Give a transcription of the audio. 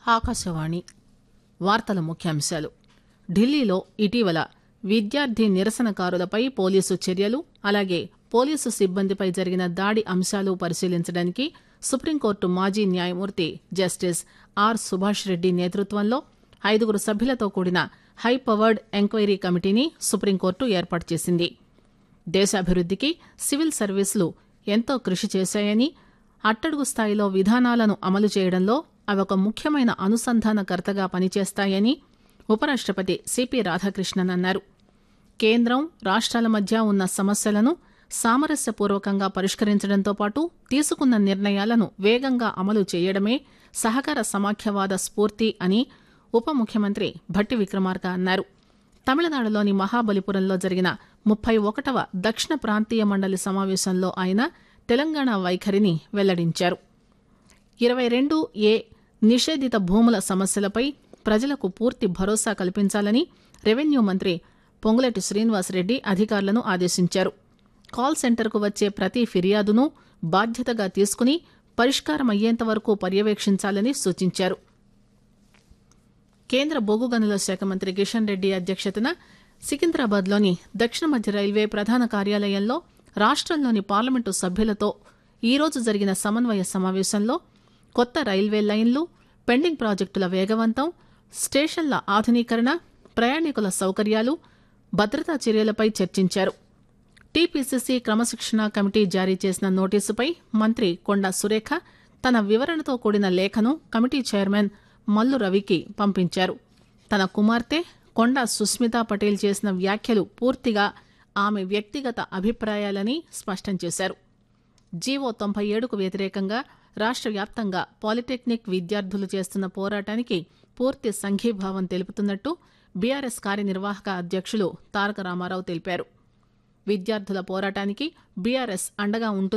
ఆకాశవాణి వార్తల ముఖ్యాంశాలు ఢిల్లీలో ఇటీవల విద్యార్థి నిరసనకారులపై పోలీసు చర్యలు అలాగే పోలీసు సిబ్బందిపై జరిగిన దాడి అంశాలు పరిశీలించడానికి సుప్రీంకోర్టు మాజీ న్యాయమూర్తి జస్టిస్ ఆర్ సుభాష్ రెడ్డి నేతృత్వంలో ఐదుగురు సభ్యులతో కూడిన హైపవర్డ్ ఎంక్వైరీ కమిటీని సుప్రీంకోర్టు ఏర్పాటు చేసింది దేశాభివృద్దికి సివిల్ సర్వీసులు ఎంతో కృషి చేశాయని అట్టడుగు స్థాయిలో విధానాలను అమలు చేయడంలో అవి ఒక ముఖ్యమైన అనుసంధానకర్తగా పనిచేస్తాయని ఉపరాష్టపతి సిపి రాధాకృష్ణన్ అన్నారు కేంద్రం రాష్ట్రాల మధ్య ఉన్న సమస్యలను సామరస్యపూర్వకంగా పరిష్కరించడంతో పాటు తీసుకున్న నిర్ణయాలను వేగంగా అమలు చేయడమే సహకార సమాఖ్యవాద స్ఫూర్తి అని ఉప ముఖ్యమంత్రి భట్టి విక్రమార్క అన్నారు తమిళనాడులోని మహాబలిపురంలో జరిగిన ముప్పై ఒకటవ దక్షిణ ప్రాంతీయ మండలి సమావేశంలో ఆయన తెలంగాణ వైఖరిని వెల్లడించారు ఇరవై రెండు ఏ నిషేధిత భూముల సమస్యలపై ప్రజలకు పూర్తి భరోసా కల్పించాలని రెవెన్యూ మంత్రి పొంగులేటి శ్రీనివాసరెడ్డి అధికారులను ఆదేశించారు కాల్ సెంటర్కు వచ్చే ప్రతి ఫిర్యాదును బాధ్యతగా తీసుకుని పరిష్కారం అయ్యేంత వరకు పర్యవేక్షించాలని సూచించారు కేంద్ర బొగ్గు గనుల శాఖ మంత్రి కిషన్ రెడ్డి అధ్యక్షతన సికింద్రాబాద్లోని దక్షిణ మధ్య రైల్వే ప్రధాన కార్యాలయంలో రాష్టంలోని పార్లమెంటు సభ్యులతో ఈరోజు జరిగిన సమన్వయ సమావేశంలో కొత్త రైల్వే లైన్లు పెండింగ్ ప్రాజెక్టుల వేగవంతం స్టేషన్ల ఆధునీకరణ ప్రయాణికుల సౌకర్యాలు భద్రతా చర్యలపై చర్చించారు టీపీసీసీ క్రమశిక్షణ కమిటీ జారీ చేసిన నోటీసుపై మంత్రి కొండా సురేఖ తన వివరణతో కూడిన లేఖను కమిటీ చైర్మన్ మల్లు రవికి పంపించారు తన కుమార్తె కొండా సుస్మితా పటేల్ చేసిన వ్యాఖ్యలు పూర్తిగా ఆమె వ్యక్తిగత అభిప్రాయాలని స్పష్టం చేశారు జీవో తొంభై ఏడుకు వ్యతిరేకంగా రాష్ట్ర వ్యాప్తంగా పాలిటెక్నిక్ విద్యార్థులు చేస్తున్న పోరాటానికి పూర్తి సంఘీభావం తెలుపుతున్నట్టు బీఆర్ఎస్ కార్యనిర్వాహక అధ్యక్షులు తారక రామారావు తెలిపారు విద్యార్థుల పోరాటానికి బీఆర్ఎస్ అండగా ఉంటుంది